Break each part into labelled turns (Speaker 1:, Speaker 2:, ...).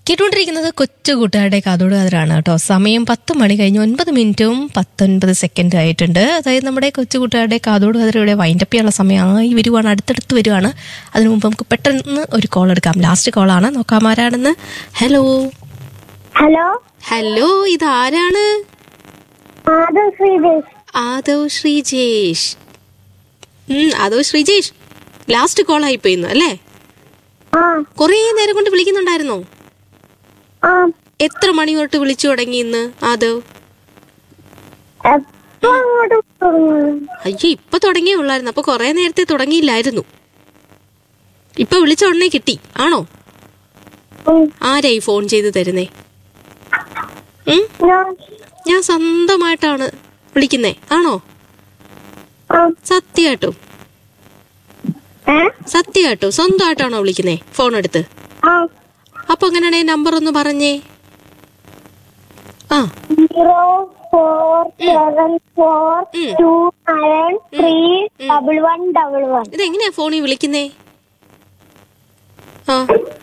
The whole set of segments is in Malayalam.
Speaker 1: കേട്ടുകൊണ്ടിരിക്കുന്നത് കൊച്ചു കൂട്ടുകാരുടെ കാതോട് കാതറാണ് കേട്ടോ സമയം പത്ത് മണി കഴിഞ്ഞ് ഒൻപത് മിനിറ്റും പത്തൊൻപത് സെക്കൻഡ് ആയിട്ടുണ്ട് അതായത് നമ്മുടെ കൊച്ചു കൂട്ടുകാരുടെ കാതോട് കാതറയുടെ വൈൻഡപ്പ് ചെയ്യാനുള്ള സമയമായി വരുവാണ് അടുത്തടുത്ത് വരുവാണ് അതിനു മുമ്പ് നമുക്ക് പെട്ടെന്ന് ഒരു കോൾ എടുക്കാം ലാസ്റ്റ് കോളാണ് നോക്കാം ആരാണെന്ന് ഹലോ
Speaker 2: ഹലോ
Speaker 1: ഹലോ ഇത് ആരാണ്
Speaker 2: ആദം ശ്രീദേശ്
Speaker 1: ആദവ് ശ്രീജേഷ് ഉം, ആദവ് ശ്രീജേഷ് ലാസ്റ്റ് കോൾ ആയിപ്പോയി ഇന്ന് അല്ലേ
Speaker 2: ആ
Speaker 1: കുറേ നേരം കൊണ്ട് വിളിക്കുന്നുണ്ടായിരുന്നോ
Speaker 2: ആ
Speaker 1: എത്ര മണി തൊട്ട് വിളിച്ചു തുടങ്ങി ഇന്ന് ആദവ്
Speaker 2: എപ്പോ അങ്ങോട്ട് തുടങ്ങും
Speaker 1: അയ്യോ ഇപ്പൊ തുടങ്ങിയേ ഉള്ളായിരുന്നു അപ്പൊ കൊറേ നേരത്തെ തുടങ്ങിയില്ലായിരുന്നു ഇപ്പൊ വിളിച്ച ഉടനെ കിട്ടി ആണോ
Speaker 2: ഉം.
Speaker 1: ആരായി ഫോൺ ചെയ്ത് തരുന്നേ ഉം?
Speaker 2: ഞാൻ
Speaker 1: ഞാൻ സ്വന്തമായിട്ടാണ് വിളിക്കുന്നേ ആണോ
Speaker 2: ആ
Speaker 1: സത്യമായിട്ടും
Speaker 2: ഏ
Speaker 1: സത്യമായിട്ടും സ്വന്തമായിട്ടാണോ വിളിക്കുന്നേ ഫോൺ എടുത്ത്
Speaker 2: ആ
Speaker 1: അപ്പൊ അങ്ങനെയാണെ നമ്പർ ഒന്ന് പറഞ്ഞേ ആ
Speaker 2: സീറോ ഫോർ സെവൻ ഫോർ
Speaker 1: ഉം.
Speaker 2: Two nine three double one double one
Speaker 1: ഇതെങ്ങനെയാ ഫോണിൽ വിളിക്കുന്നേ ആ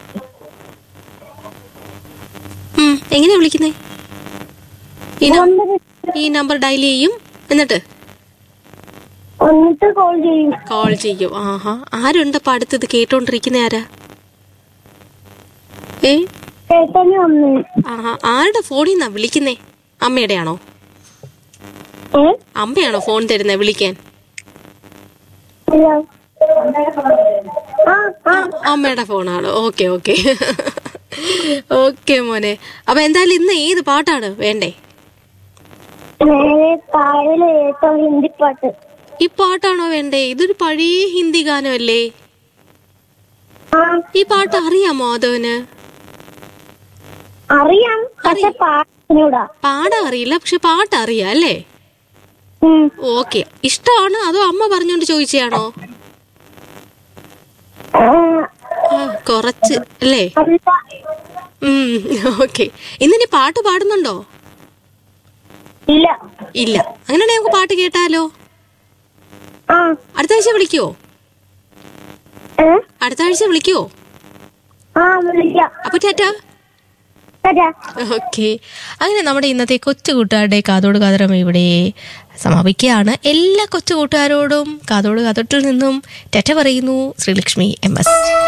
Speaker 1: ഉം, എങ്ങനെയാ വിളിക്കുന്നേ ഈ നം- ഈ നമ്പർ ഡയൽ ചെയ്യും എന്നിട്ട്
Speaker 2: എന്നിട്ട് കോൾ ചെയ്യും
Speaker 1: കോൾ ചെയ്യും ആഹാ ആരുണ്ട് അപ്പൊ അടുത്തത് കേട്ടോണ്ടിരിക്കുന്ന ആരാ ഏ
Speaker 2: ചേട്ടന് വന്നു
Speaker 1: ആഹാ ആരുടെ ഫോണിൽ നിന്നാ വിളിക്കുന്നേ അമ്മയുടെ ആണോ
Speaker 2: ഏ
Speaker 1: അമ്മയാണോ ഫോൺ തരുന്നേ വിളിക്കാൻ
Speaker 2: ഇല്ല. ആ ആ
Speaker 1: അമ്മയുടെ ഫോണാണ് ഓക്കെ ഓക്കെ ഓക്കെ മോനെ അപ്പൊ എന്തായാലും ഇന്ന് ഏത് പാട്ടാണ് വേണ്ടേ
Speaker 2: നേരെ താഴെ ഏറ്റവും ഹിന്ദി പാട്ട്
Speaker 1: ഈ പാട്ടാണോ വേണ്ടേ ഇതൊരു പഴയ ഹിന്ദി ഗാനമല്ലേ
Speaker 2: ആ
Speaker 1: ഈ പാട്ട് അറിയാമോ അതവന്
Speaker 2: അറിയാം പക്ഷെ പാട്ടിനൂടാ
Speaker 1: പാടാൻ അറിയില്ല പക്ഷെ പാട്ട് അറിയാം അല്ലേ
Speaker 2: ഉം.
Speaker 1: ഓക്കെ ഇഷ്ടമാണ് അതോ അമ്മ പറഞ്ഞോണ്ട് ചോദിച്ചാണോ
Speaker 2: ആ,
Speaker 1: ആ കുറച്ച് അല്ലേ
Speaker 2: അല്ല
Speaker 1: ഉം ഓക്കെ ഇന്നിനി പാട്ട് പാടുന്നുണ്ടോ
Speaker 2: ഇല്ല
Speaker 1: ഇല്ല അങ്ങനെയാണെങ്കിൽ നമുക്ക് പാട്ട് കേട്ടാലോ
Speaker 2: ആ
Speaker 1: അടുത്ത ആഴ്ച വിളിക്കുവോ
Speaker 2: ഏ
Speaker 1: അടുത്ത ആഴ്ച വിളിക്കുവോ
Speaker 2: ആ വിളിക്കാം
Speaker 1: അപ്പൊ ടാറ്റാ
Speaker 2: തരാ
Speaker 1: ഓക്കെ അങ്ങനെ നമ്മുടെ ഇന്നത്തെ കൊച്ചു കൂട്ടുകാരുടെ കാതോട് കാതരം ഇവിടെ സമാപിക്കുകയാണ് എല്ലാ കൊച്ചു കൂട്ടുകാരോടും കാതോട് കാതോട്ടിൽ നിന്നും ടെറ്റ പറയുന്നു ശ്രീലക്ഷ്മി എം എസ്